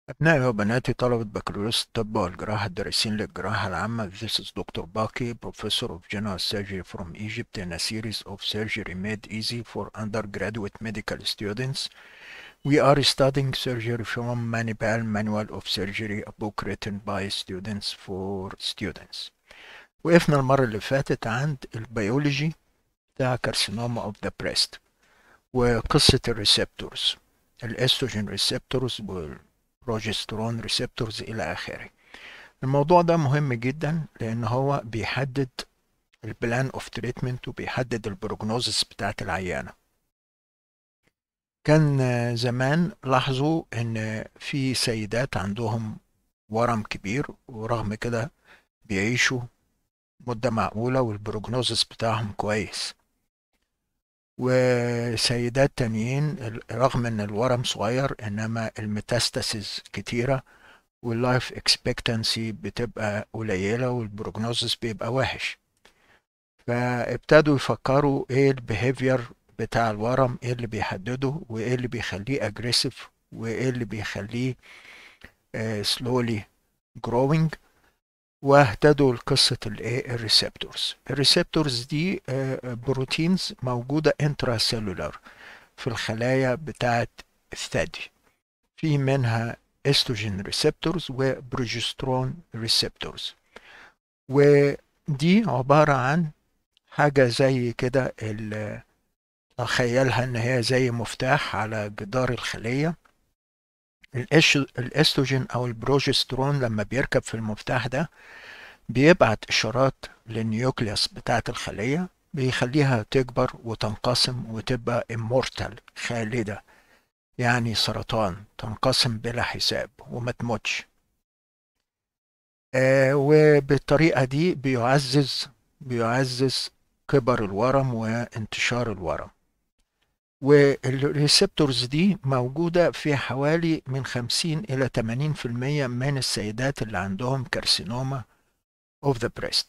أبنائي وبناتي طلبة بكالوريوس الطب والجراحة الدارسين للجراحة العامة This is Dr. Baki, Professor of General Surgery from Egypt in a series of surgery made easy for undergraduate medical students. We are studying surgery from Manipal Manual of Surgery, a book written by students for students. وقفنا المرة اللي فاتت عند البيولوجي بتاع كارسينوما اوف ذا بريست وقصة الريسبتورز الاستروجين ريسبتورز بروجسترون ريسبتورز الى اخره الموضوع ده مهم جدا لان هو بيحدد البلان اوف تريتمنت وبيحدد البروجنوزس بتاعت العيانه كان زمان لاحظوا ان في سيدات عندهم ورم كبير ورغم كده بيعيشوا مدة معقولة والبروجنوزس بتاعهم كويس وسيدات تانيين رغم ان الورم صغير انما الميتاستاسيز كتيرة واللايف اكسبكتنسي بتبقى قليلة والبروجنوزس بيبقى وحش فابتدوا يفكروا ايه البيهيفير بتاع الورم ايه اللي بيحدده وايه اللي بيخليه اجريسيف وايه اللي بيخليه سلولي جروينج واهتدوا لقصة الايه الريسبتورز الريسبتورز دي بروتينز موجودة انترا سيلولار في الخلايا بتاعة الثدي في منها استروجين ريسبتورز وبروجسترون ريسبتورز ودي عبارة عن حاجة زي كده تخيلها ان هي زي مفتاح على جدار الخلية الاستروجين او البروجسترون لما بيركب في المفتاح ده بيبعت اشارات للنيوكليوس بتاعة الخلية بيخليها تكبر وتنقسم وتبقى immortal خالدة يعني سرطان تنقسم بلا حساب وما تموتش آه وبالطريقة دي بيعزز بيعزز كبر الورم وانتشار الورم والريسبتورز دي موجودة في حوالي من 50 إلى 80% من السيدات اللي عندهم كارسينوما of the breast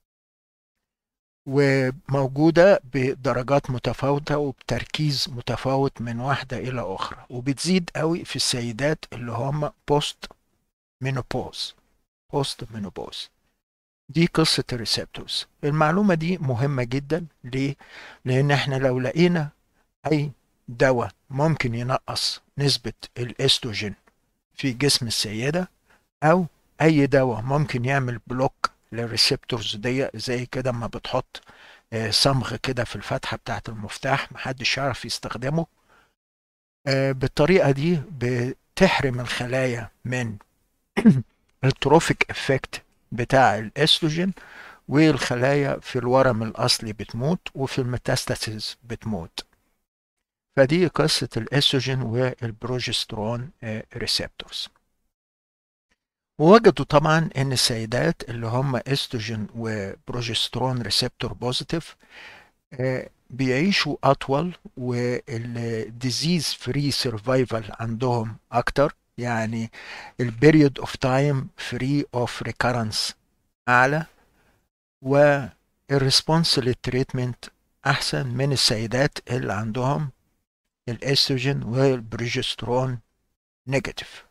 وموجودة بدرجات متفاوتة وبتركيز متفاوت من واحدة إلى أخرى وبتزيد قوي في السيدات اللي هم بوست مينوبوز بوست مينوبوز دي قصة الريسبتورز المعلومة دي مهمة جدا ليه؟ لأن احنا لو لقينا أي دواء ممكن ينقص نسبة الاستروجين في جسم السيدة أو أي دواء ممكن يعمل بلوك للريسبتورز دي زي كده ما بتحط صمغ كده في الفتحة بتاعت المفتاح محدش يعرف يستخدمه بالطريقة دي بتحرم الخلايا من التروفيك افكت بتاع الاستروجين والخلايا في الورم الأصلي بتموت وفي الميتاستاسيز بتموت فدي قصة الاستروجين والبروجسترون ريسبتورز ووجدوا طبعا ان السيدات اللي هم استروجين وبروجسترون ريسبتور بوزيتيف بيعيشوا اطول والديزيز فري سرفايفل عندهم اكتر يعني البيريود اوف تايم فري اوف ريكارنس اعلى والريسبونس للتريتمنت احسن من السيدات اللي عندهم الاستروجين والبروجسترون نيجاتيف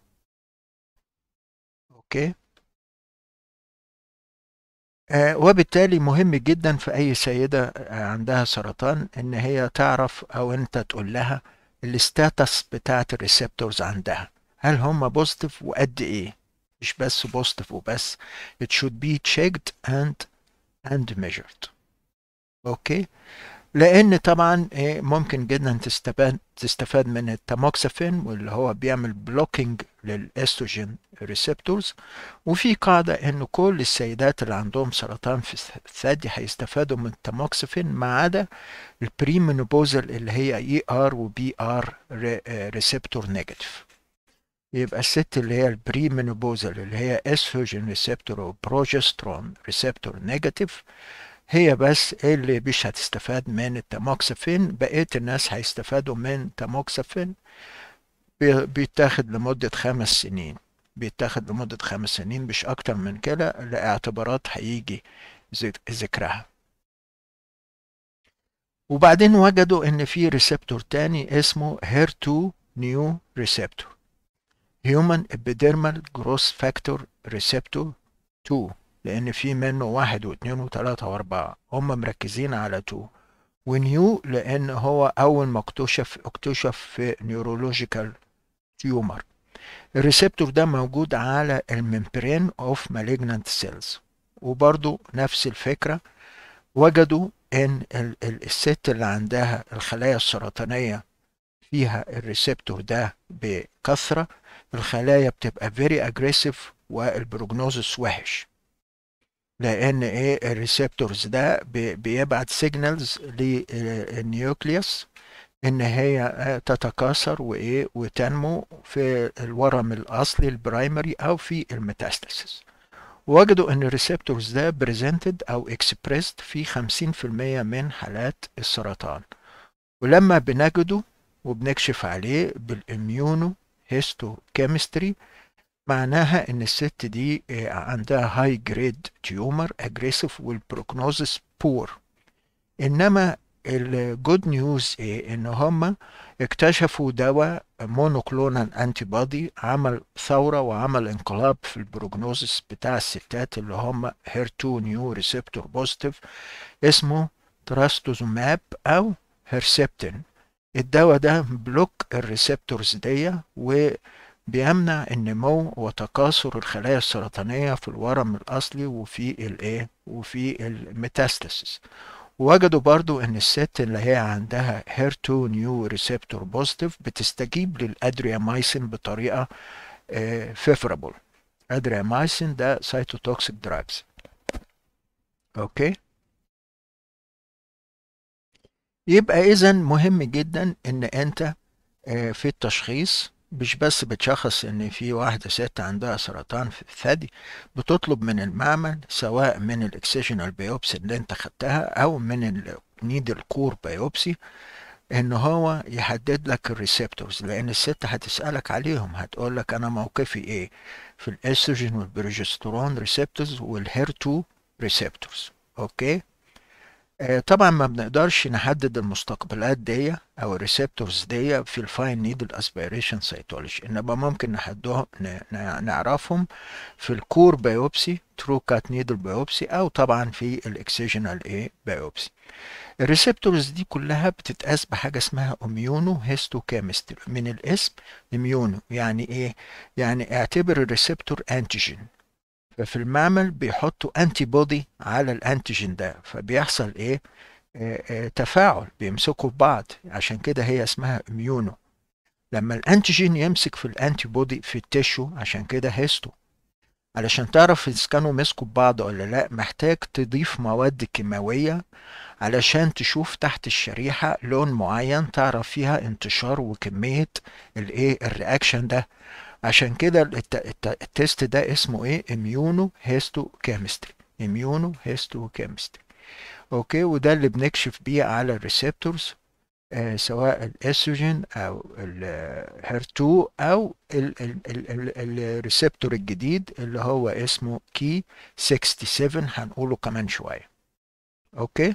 اوكي آه وبالتالي مهم جدا في اي سيدة عندها سرطان ان هي تعرف او انت تقول لها الستاتس بتاعت الريسبتورز عندها هل هم بوزيتيف وقد ايه مش بس بوزيتيف وبس it should be checked and and measured اوكي لان طبعا ممكن جدا تستفاد تستفاد من التاموكسافين واللي هو بيعمل بلوكينج للاستروجين ريسبتورز وفي قاعده ان كل السيدات اللي عندهم سرطان في الثدي هيستفادوا من التاموكسافين ما عدا البريمينوبوزال اللي هي اي ار وبي ار ريسبتور نيجاتيف يبقى الست اللي هي البريمينوبوزال اللي هي استروجين ريسبتور وبروجسترون ريسبتور نيجاتيف هي بس اللي مش هتستفاد من التاموكسافين بقية الناس هيستفادوا من تاموكسافين بيتاخد لمدة خمس سنين بيتاخد لمدة خمس سنين مش أكتر من كده لاعتبارات هيجي ذكرها وبعدين وجدوا إن في ريسبتور تاني اسمه HER2 نيو ريسبتور human epidermal growth factor receptor 2 لان في منه واحد واثنين وثلاثة واربعة هم مركزين على 2 ونيو لان هو اول ما اكتشف اكتشف في نيورولوجيكال تيومر الريسبتور ده موجود على الممبرين اوف مالجنانت سيلز وبرضو نفس الفكرة وجدوا ان الست اللي عندها الخلايا السرطانية فيها الريسبتور ده بكثرة الخلايا بتبقى فيري اجريسيف والبروجنوزس وحش لان ايه الريسبتورز ده بيبعت سيجنالز للنيوكليوس ان هي تتكاثر وايه وتنمو في الورم الاصلي البرايمري او في الميتاستاسيس وجدوا ان الريسبتورز ده بريزنتد او اكسبريسد في 50% من حالات السرطان ولما بنجده وبنكشف عليه بالاميونو هيستو كيمستري معناها ان الست دي عندها هاي جريد تيومر اجريسيف والبروجنوزس بور انما الجود نيوز ايه ان هم اكتشفوا دواء مونوكلونال انتي بودي عمل ثوره وعمل انقلاب في البروجنوزس بتاع الستات اللي هم هير2 نيو ريسبتور بوزيتيف اسمه تراستوزوماب او هيرسبتين الدواء ده بلوك الريسبتورز دي وبيمنع النمو وتكاثر الخلايا السرطانية في الورم الأصلي وفي الايه وفي الميتاستاسيس وجدوا برضو ان الست اللي هي عندها HER2 نيو ريسبتور بوزيتيف بتستجيب للادريامايسين بطريقة فيفرابل ادريامايسين ده سايتوتوكسيك دراجز اوكي يبقى اذا مهم جدا ان انت في التشخيص مش بس بتشخص ان في واحدة ست عندها سرطان في الثدي بتطلب من المعمل سواء من الاكسجينال بيوبسي اللي انت خدتها او من النيدل كور بيوبسي ان هو يحدد لك الريسبتورز لان الست هتسألك عليهم هتقول لك انا موقفي ايه في الاستروجين والبروجسترون ريسبتورز والهير 2 ريسبتورز اوكي طبعا ما بنقدرش نحدد المستقبلات دي او الريسبتورز دي في الفاين نيدل اسبيريشن سيتولوجي انما ممكن نحدهم نعرفهم في الكور بايوبسي ترو كات نيدل بايوبسي او طبعا في الاكسجينال ايه بايوبسي الريسبتورز دي كلها بتتقاس بحاجه اسمها اميونو هيستوكيمستري من الاسم اميونو يعني ايه يعني اعتبر الريسبتور انتيجين ففي المعمل بيحطوا انتي بودي على الانتيجين ده فبيحصل ايه آه آه تفاعل بيمسكوا في بعض عشان كده هي اسمها اميونو لما الانتيجين يمسك في الانتي بودي في التشو عشان كده هيستو علشان تعرف اذا كانوا مسكوا ببعض ولا لا محتاج تضيف مواد كيماوية علشان تشوف تحت الشريحة لون معين تعرف فيها انتشار وكمية الايه الرياكشن ده عشان كده التست ده اسمه ايه اميونو هيستو كيمستري اميونو هيستو كيمستري اوكي وده اللي بنكشف بيه على الريسبتورز آه سواء الاستروجين او الهير 2 او الريسبتور الجديد اللي هو اسمه كي 67 هنقوله كمان شويه اوكي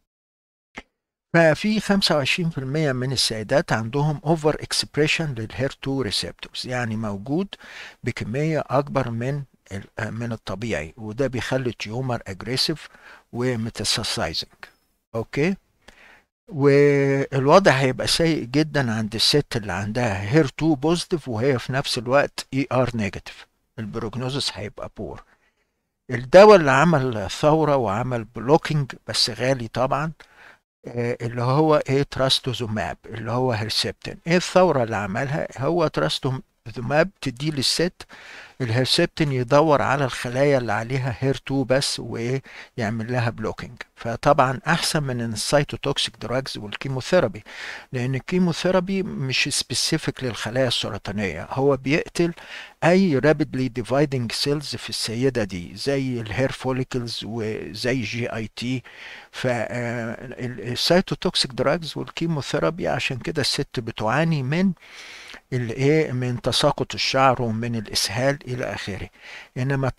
ففي 25% من السيدات عندهم اوفر اكسبريشن للهير 2 ريسبتورز يعني موجود بكميه اكبر من من الطبيعي وده بيخلي التيومر اجريسيف وميتاسايزنج اوكي والوضع هيبقى سيء جدا عند الست اللي عندها هير 2 بوزيتيف وهي في نفس الوقت اي ار نيجاتيف البروجنوزس هيبقى بور الدواء اللي عمل ثوره وعمل بلوكينج بس غالي طبعا اللي هو ايه تراستوزوماب اللي هو هيرسبتين ايه الثورة اللي عملها هو تراستوزوماب تدي للست الهيرسبتين يدور على الخلايا اللي عليها هير 2 بس وايه يعمل لها بلوكينج فطبعا احسن من السيتوتوكسيك دراجز والكيموثيرابي لان الكيموثيرابي مش سبيسيفيك للخلايا السرطانيه هو بيقتل اي رابيدلي ديفايدنج سيلز في السيده دي زي الهير فوليكلز وزي جي اي تي فالسيتوتوكسيك دراجز والكيموثيرابي عشان كده الست بتعاني من الايه من تساقط الشعر ومن الاسهال الى اخره انما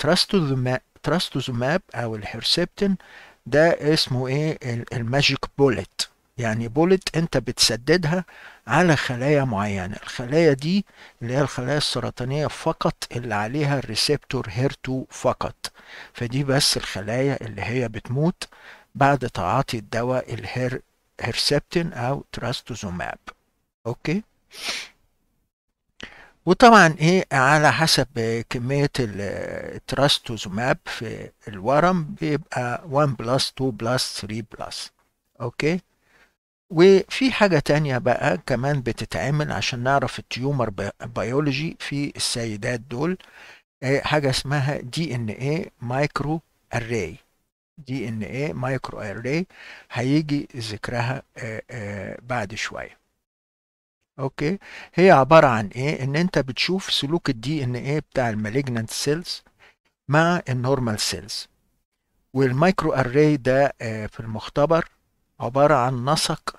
تراستوزوماب او الهيرسبتين ده اسمه ايه الماجيك بوليت يعني بولت انت بتسددها على خلايا معينة الخلايا دي اللي هي الخلايا السرطانية فقط اللي عليها الريسبتور هيرتو فقط فدي بس الخلايا اللي هي بتموت بعد تعاطي الدواء الهير هيرسبتين او تراستوزوماب اوكي وطبعا ايه على حسب كمية التراستوزوماب في الورم بيبقى 1 بلس 2 بلس 3 بلس اوكي وفي حاجة تانية بقى كمان بتتعمل عشان نعرف التيومر بيولوجي في السيدات دول حاجة اسمها دي ان ايه مايكرو اري دي ان ايه مايكرو اري هيجي ذكرها بعد شوية اوكي هي عبارة عن ايه ان انت بتشوف سلوك الدي ان ايه بتاع المالجنانت سيلز مع النورمال سيلز والمايكرو اري ده في المختبر عبارة عن نسق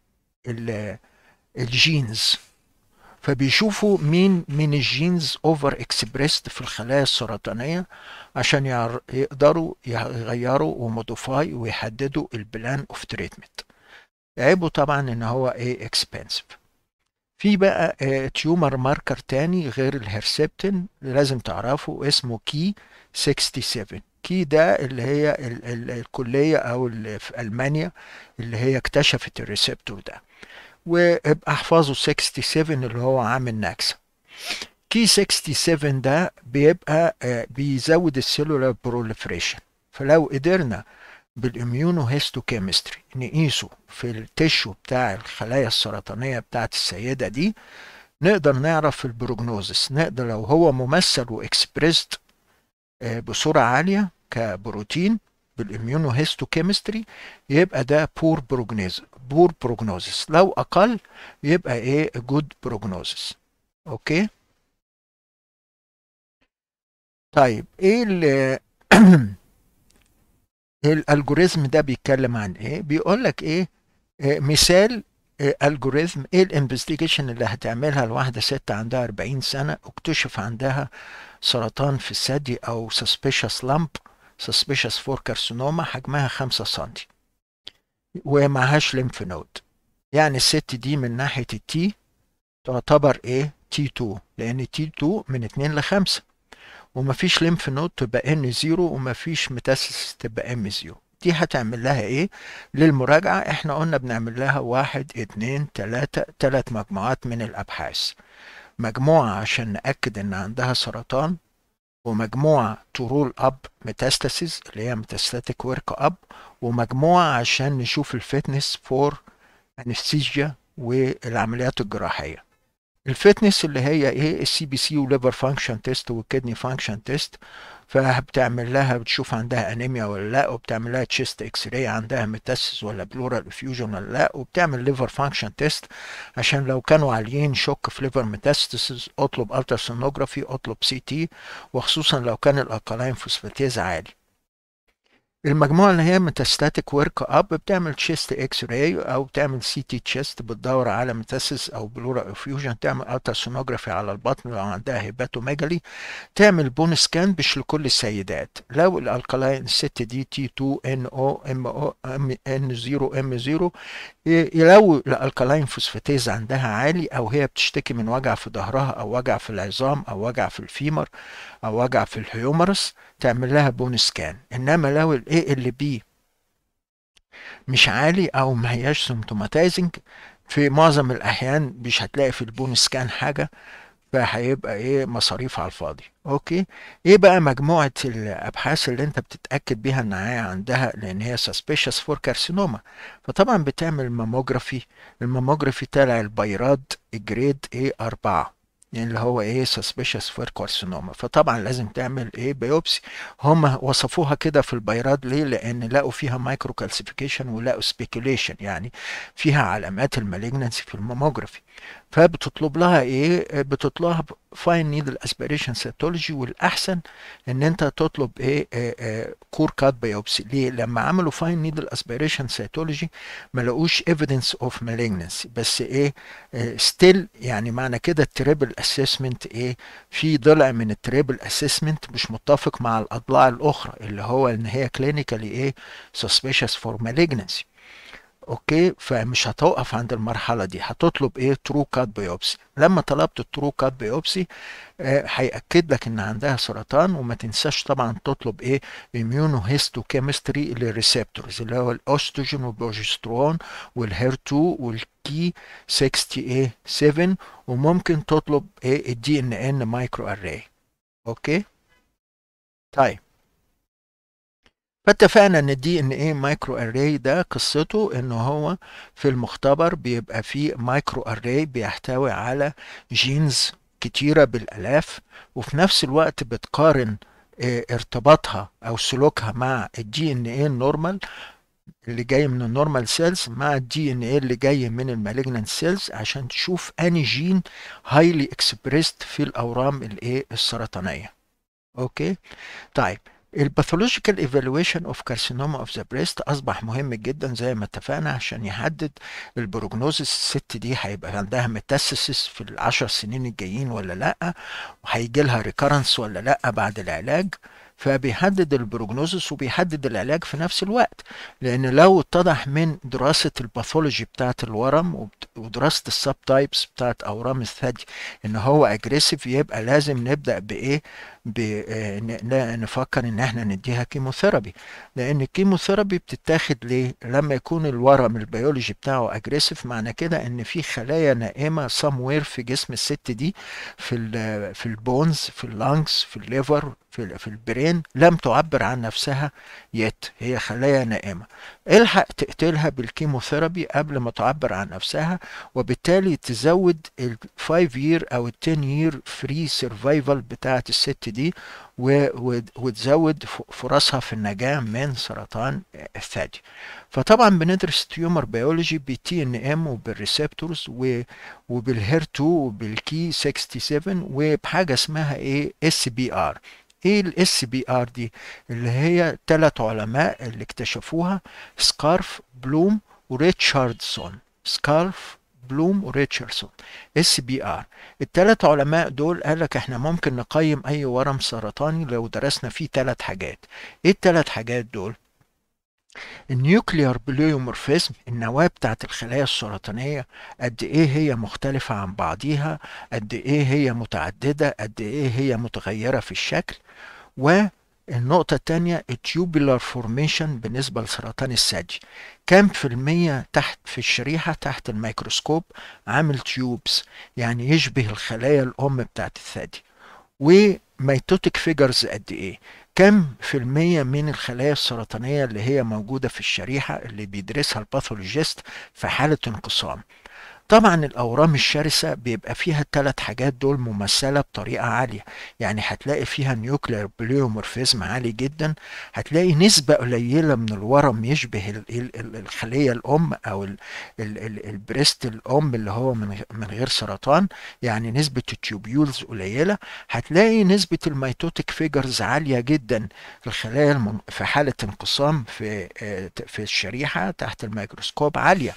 للجينز فبيشوفوا مين من الجينز اوفر اكسبريست في الخلايا السرطانية عشان يقدروا يغيروا وموديفاي ويحددوا البلان اوف تريتمنت عيبه طبعا ان هو ايه اكسبنسيف في بقى تيومر ماركر تاني غير الهرسبتين لازم تعرفه اسمه كي 67 كي ده اللي هي ال ال الكلية او اللي في المانيا اللي هي اكتشفت الريسبتور ده وابقى احفظوا 67 اللي هو عامل نكسة كي 67 ده بيبقى بيزود السيلولار بروليفريشن فلو قدرنا بالاميونو هيستوكيمستري نقيسه في التشو بتاع الخلايا السرطانية بتاعت السيدة دي نقدر نعرف البروجنوزس نقدر لو هو ممثل واكسبريسد بسرعة عالية كبروتين بالاميونو هيستوكيمستري يبقى ده بور بروجنوز بور بروجنوزس لو اقل يبقى ايه جود بروجنوزس اوكي طيب ايه ال الالجوريزم ده بيتكلم عن ايه بيقول لك ايه, إيه مثال الجوريزم ايه الانفستيجيشن اللي هتعملها لواحده ست عندها 40 سنه اكتشف عندها سرطان في الثدي او suspicious lump suspicious for carcinoma حجمها 5 سم ومعهاش ليمف نود يعني الست دي من ناحيه التي تعتبر ايه تي 2 لان تي 2 من 2 ل 5 ومفيش ليمف نود تبقى ان زيرو ومفيش ميتاسيس تبقى ام زيرو دي هتعمل لها ايه للمراجعة احنا قلنا بنعمل لها واحد اتنين تلاتة تلات مجموعات من الابحاث مجموعة عشان نأكد ان عندها سرطان ومجموعة ترول اب ميتاستاسيز اللي هي ميتاستاتيك ورك اب ومجموعة عشان نشوف الفتنس فور انستيجيا والعمليات الجراحية الفتنس اللي هي ايه السي بي سي وليفر فانكشن تيست والكدني فانكشن تيست فبتعمل لها بتشوف عندها انيميا ولا لا وبتعمل لها تشيست اكس راي عندها ميتاسيس ولا بلورال افيوجن ولا لا وبتعمل ليفر فانكشن تيست عشان لو كانوا عاليين شك في ليفر ميتاستاسيس اطلب التراسونوجرافي اطلب سي تي وخصوصا لو كان الالكالاين فوسفاتيز عالي المجموعة اللي هي ميتاستاتيك ورك اب بتعمل تشيست اكس راي او بتعمل سي تي تشيست بتدور على ميتاسيس او بلورا افيوجن تعمل التراسونوجرافي على البطن لو عندها هيباتوميجالي تعمل بون سكان مش لكل السيدات لو الالكالاين الست دي تي 2 ان او ام او ان 0 ام 0 لو الالكالاين فوسفاتيز عندها عالي او هي بتشتكي من وجع في ظهرها او وجع في العظام او وجع في الفيمر او وجع في الهيومرس تعمل لها بون سكان انما لو الاي ال بي مش عالي او ما هياش سيمتوماتايزنج في معظم الاحيان مش هتلاقي في البون سكان حاجه فهيبقى ايه مصاريف على الفاضي اوكي ايه بقى مجموعه الابحاث اللي انت بتتاكد بيها ان هي عندها لان هي suspicious فور كارسينوما فطبعا بتعمل ماموجرافي الماموجرافي طالع البيراد الجريد ايه 4 يعني اللي هو ايه suspicious for carcinoma فطبعا لازم تعمل ايه بيوبسي هم وصفوها كده في البيراد ليه لان لقوا فيها مايكرو كالسيفيكيشن ولقوا سبيكوليشن يعني فيها علامات المالجنسي في الماموجرافي فبتطلب لها ايه بتطلبها فاين نيدل اسبيريشن سيتولوجي والاحسن ان انت تطلب ايه, إيه, إيه كور كات بايوبسي ليه لما عملوا فاين نيدل اسبيريشن سيتولوجي ما لقوش ايفيدنس اوف مالجنسي بس ايه ستيل يعني معنى كده التريبل اسسمنت ايه في ضلع من التريبل اسسمنت مش متفق مع الاضلاع الاخرى اللي هو ان هي كلينيكالي ايه suspicious for malignancy اوكي فمش هتوقف عند المرحله دي هتطلب ايه ترو كات بيوبسي لما طلبت الترو كات بيوبسي هيأكد لك ان عندها سرطان وما تنساش طبعا تطلب ايه اميونو هيستوكيمستري للريسبتورز اللي هو الاوستروجين والبروجسترون والهير 2 والكي 67 وممكن تطلب ايه الدي ان ان مايكرو اري اوكي طيب فاتفقنا ان الدي ان ايه مايكرو اري ده قصته ان هو في المختبر بيبقى فيه مايكرو اري بيحتوي على جينز كتيره بالالاف وفي نفس الوقت بتقارن اه ارتباطها او سلوكها مع الدي ان ايه النورمال اللي جاي من النورمال سيلز مع الدي ان ايه اللي جاي من المالجنانت سيلز عشان تشوف اني جين هايلي اكسبريست في الاورام الايه السرطانيه اوكي طيب الباثولوجيكال ايفالويشن اوف كارسينوما اوف ذا بريست اصبح مهم جدا زي ما اتفقنا عشان يحدد البروجنوزس الست دي هيبقى عندها ميتاسيسس في العشر سنين الجايين ولا لا وهيجي لها ريكارنس ولا لا بعد العلاج فبيحدد البروجنوزس وبيحدد العلاج في نفس الوقت لان لو اتضح من دراسه الباثولوجي بتاعه الورم ودراسه السب تايبس بتاعه اورام الثدي ان هو اجريسيف يبقى لازم نبدا بايه نفكر ان احنا نديها كيموثيرابي لان الكيموثيرابي بتتاخد ليه لما يكون الورم البيولوجي بتاعه اجريسيف معنى كده ان في خلايا نائمه somewhere في جسم الست دي في ال في البونز في اللانجز في الليفر في, في البرين لم تعبر عن نفسها يت هي خلايا نائمه الحق تقتلها بالكيموثيرابي قبل ما تعبر عن نفسها وبالتالي تزود ال 5 يير او ال 10 يير فري سرفايفل بتاعه الست دي وتزود فرصها في النجاة من سرطان الثدي فطبعا بندرس تيومر بيولوجي بالتي ان ام وبالريسبتورز وبالهير 2 وبالكي 67 وبحاجه اسمها ايه اس بي ار ايه الاس بي ار دي اللي هي ثلاث علماء اللي اكتشفوها سكارف بلوم وريتشاردسون سكارف بلوم وريتشاردسون اس بي ار الثلاث علماء دول قال لك احنا ممكن نقيم اي ورم سرطاني لو درسنا فيه ثلاث حاجات ايه الثلاث حاجات دول النيوكليار بليومورفيزم النواة بتاعت الخلايا السرطانية قد ايه هي مختلفة عن بعضيها قد ايه هي متعددة قد ايه هي متغيرة في الشكل والنقطة التانية التيوبولار فورميشن بالنسبة لسرطان الثدي كم في المية تحت في الشريحة تحت الميكروسكوب عامل تيوبس يعني يشبه الخلايا الأم بتاعت الثدي وميتوتيك فيجرز قد ايه كم في المية من الخلايا السرطانية اللي هي موجودة في الشريحة اللي بيدرسها الباثولوجيست في حالة انقسام طبعا الأورام الشرسة بيبقى فيها الثلاث حاجات دول ممثلة بطريقة عالية يعني هتلاقي فيها نيوكلير بليومورفيزم عالي جدا هتلاقي نسبة قليلة من الورم يشبه ال ال الخلية الأم أو ال ال ال البريست الأم اللي هو من, من غير سرطان يعني نسبة التيوبيولز قليلة هتلاقي نسبة الميتوتيك فيجرز عالية جدا الخلايا في حالة انقسام في في الشريحة تحت الميكروسكوب عالية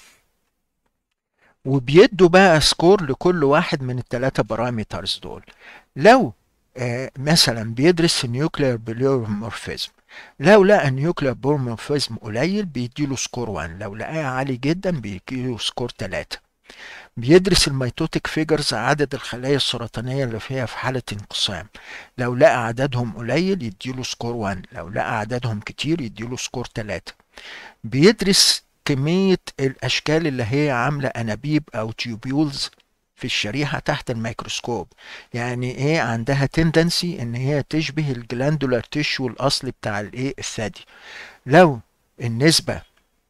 وبيدوا بقى سكور لكل واحد من الثلاثة بارامترز دول لو آه مثلا بيدرس النيوكلير بليومورفيزم لو لقى النيوكلير بليومورفيزم قليل بيديله سكور 1 لو لقاه عالي جدا بيديله سكور 3 بيدرس الميتوتيك فيجرز عدد الخلايا السرطانية اللي فيها في حالة انقسام لو لقى عددهم قليل يديله سكور 1 لو لقى عددهم كتير يديله سكور 3 بيدرس كمية الأشكال اللي هي عاملة أنابيب أو تيوبيولز في الشريحة تحت الميكروسكوب يعني ايه عندها تندنسي ان هي تشبه الجلاندولار تيشو الاصلي بتاع الايه الثدي لو النسبة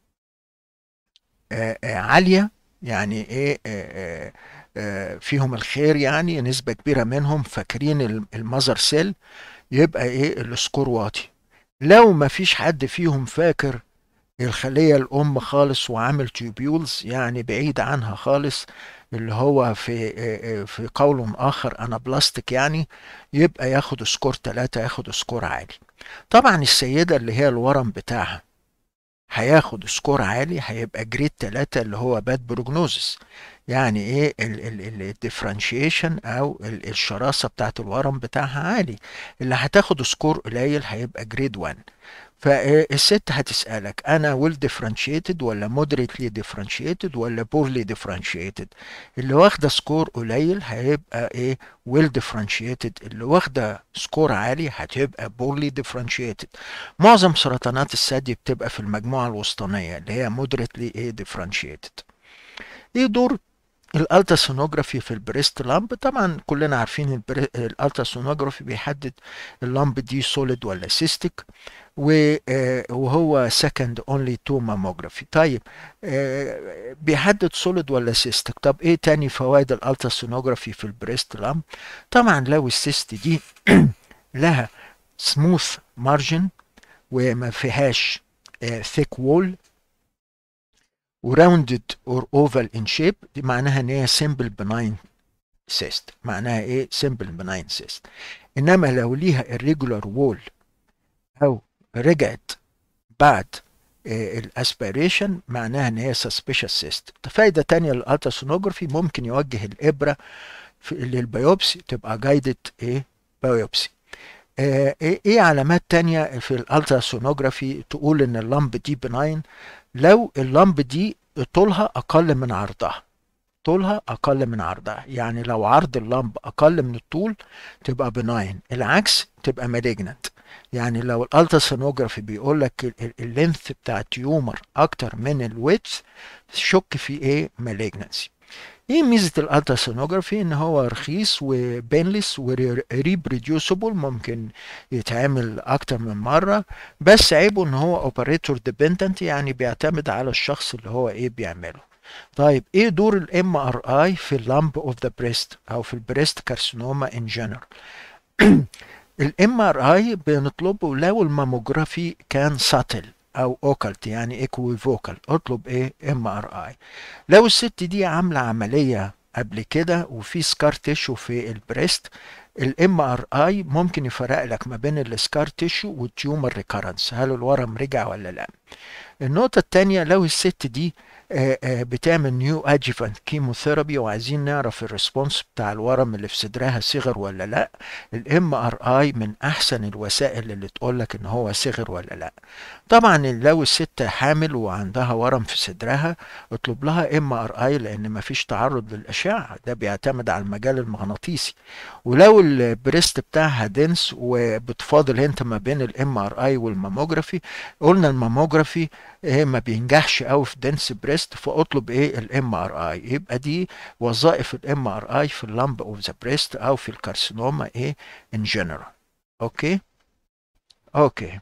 آآ آآ عالية يعني ايه آآ فيهم الخير يعني نسبة كبيرة منهم فاكرين المذر سيل يبقى ايه السكور واطي لو ما فيش حد فيهم فاكر الخلية الأم خالص وعامل تيوبيولز يعني بعيد عنها خالص اللي هو في في قول آخر أنا بلاستيك يعني يبقى ياخد سكور 3 ياخد سكور عالي طبعا السيدة اللي هي الورم بتاعها هياخد سكور عالي هيبقى جريد 3 اللي هو باد بروجنوزس يعني ايه الديفرنشيشن او ال- الشراسه بتاعت الورم بتاعها عالي اللي هتاخد سكور قليل هيبقى جريد 1 فالست هتسألك أنا ويل differentiated ولا moderately differentiated ولا poorly differentiated اللي واخدة سكور قليل هيبقى إيه ويل differentiated اللي واخدة سكور عالي هتبقى poorly differentiated معظم سرطانات الثدي بتبقى في المجموعة الوسطانية اللي هي moderately إيه differentiated إيه دور الالتراسونوجرافي في البريست لامب طبعا كلنا عارفين الالتراسونوجرافي بيحدد اللامب دي سوليد ولا سيستيك وهو سكند اونلي تو ماموجرافي طيب آه، بيحدد سوليد ولا سيستيك طب ايه تاني فوائد الالتراسونوجرافي في البريست لامب طبعا لو السيست دي لها سموث مارجن وما فيهاش ثيك وول وراوندد اور اوفال ان شيب دي معناها ان هي سمبل بناين سيست معناها ايه سمبل بناين سيست انما لو ليها irregular وول او رجعت بعد الاسبيريشن معناها ان هي suspicious سيست فايدة تانية للالتراسونوجرافي ممكن يوجه الابرة في للبيوبسي تبقى جايدد ايه بايوبسي آه، ايه إيه علامات تانية في الالتراسونوجرافي تقول ان اللمب دي بناين لو اللمب دي طولها اقل من عرضها طولها اقل من عرضها يعني لو عرض اللمب اقل من الطول تبقى بناين العكس تبقى مالجنت يعني لو الالتراسونوجرافي بيقول لك اللينث بتاع التيومر اكتر من الويدث شك في ايه مالجنسي ايه ميزه الالتراسونوجرافي ان هو رخيص وبينلس وريبريديوسبل ممكن يتعمل اكتر من مره بس عيبه ان هو اوبريتور ديبندنت يعني بيعتمد على الشخص اللي هو ايه بيعمله طيب ايه دور الام ار اي في اللامب اوف ذا بريست او في البريست كارسينوما ان جنرال الام ار اي بنطلبه لو الماموجرافي كان ساتل او اوكلت يعني ايكويفوكال اطلب ايه ام ار اي لو الست دي عامله عمليه قبل كده وفي سكار تيشو في البريست الام ار اي ممكن يفرق لك ما بين السكار تيشو والتيومر ريكارنس هل الورم رجع ولا لا النقطة التانية لو الست دي آه، آه، بتعمل نيو ادجيفانت كيموثيرابي وعايزين نعرف الريسبونس بتاع الورم اللي في صدرها صغر ولا لا الام ار اي من احسن الوسائل اللي تقول لك ان هو صغر ولا لا طبعا لو الست حامل وعندها ورم في صدرها اطلب لها ام ار اي لان مفيش تعرض للاشعه ده بيعتمد على المجال المغناطيسي ولو البريست بتاعها دنس وبتفاضل انت ما بين الام ار اي والماموجرافي قلنا الماموجرافي ايه ما بينجحش قوي في دنس بريست فاطلب ايه الام ار اي يبقى دي وظائف الام ار اي في اللامب اوف ذا بريست او في الكارسينوما ايه ان جنرال اوكي اوكي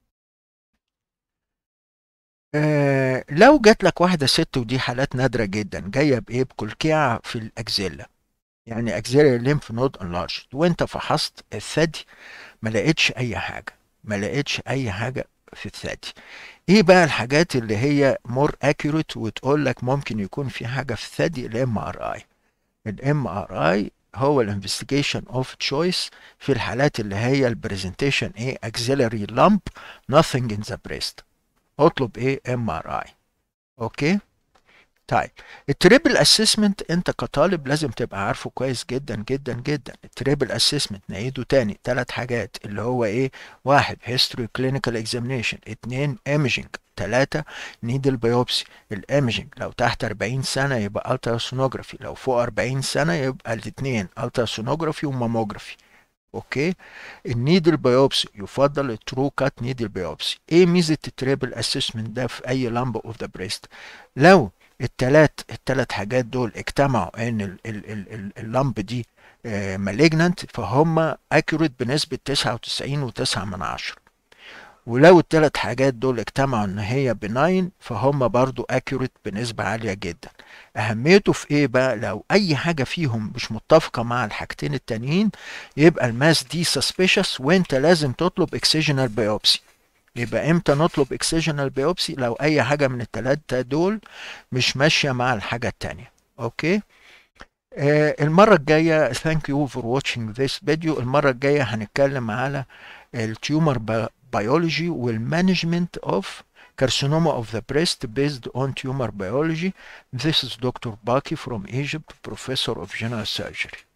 آه لو جات لك واحده ست ودي حالات نادره جدا جايه بايه بكلكيعه في الاكزيلا يعني اكزيلا ليمف نود انلارج وانت فحصت الثدي ما لقيتش اي حاجه ما لقيتش اي حاجه في الثدي ايه بقى الحاجات اللي هي مور اكيوريت وتقول لك ممكن يكون في حاجه في الثدي الام ار اي الام ار اي هو الانفستيجيشن اوف تشويس في الحالات اللي هي البرزنتيشن ايه اكسيلري لامب nothing in the breast اطلب ايه ام ار اي اوكي طيب التريبل اسسمنت انت كطالب لازم تبقى عارفه كويس جدا جدا جدا التريبل اسسمنت نعيده تاني ثلاث حاجات اللي هو ايه واحد هيستوري كلينيكال اكزامينيشن اتنين ايمجنج ثلاثة نيدل بايوبسي الايمجنج لو تحت 40 سنة يبقى التراسونوجرافي لو فوق 40 سنة يبقى الاثنين التراسونوجرافي وماموجرافي اوكي النيدل بايوبسي يفضل الترو كات نيدل بايوبسي ايه ميزه التريبل اسسمنت ده في اي لامب اوف ذا بريست لو التلات التلات حاجات دول اجتمعوا ان ال- ال- ال- ال- اللمب دي مالجنانت فهم اكيوريت بنسبه 99.9 من عشرة ولو التلات حاجات دول اجتمعوا ان هي بناين فهم برضو اكيوريت بنسبة عالية جدا اهميته في ايه بقى لو اي حاجة فيهم مش متفقة مع الحاجتين التانيين يبقى الماس دي suspicious وانت لازم تطلب اكسجنال بايوبسي يبقى امتى نطلب اكسجنال بايوبسي لو اي حاجة من التلاتة دول مش ماشية مع الحاجة التانية اوكي آه المرة الجاية thank you for watching this video المرة الجاية هنتكلم على التيومر بيولوجي والمانجمنت اوف carcinoma of the breast based on tumor biology this is Dr. Baki from Egypt professor of general surgery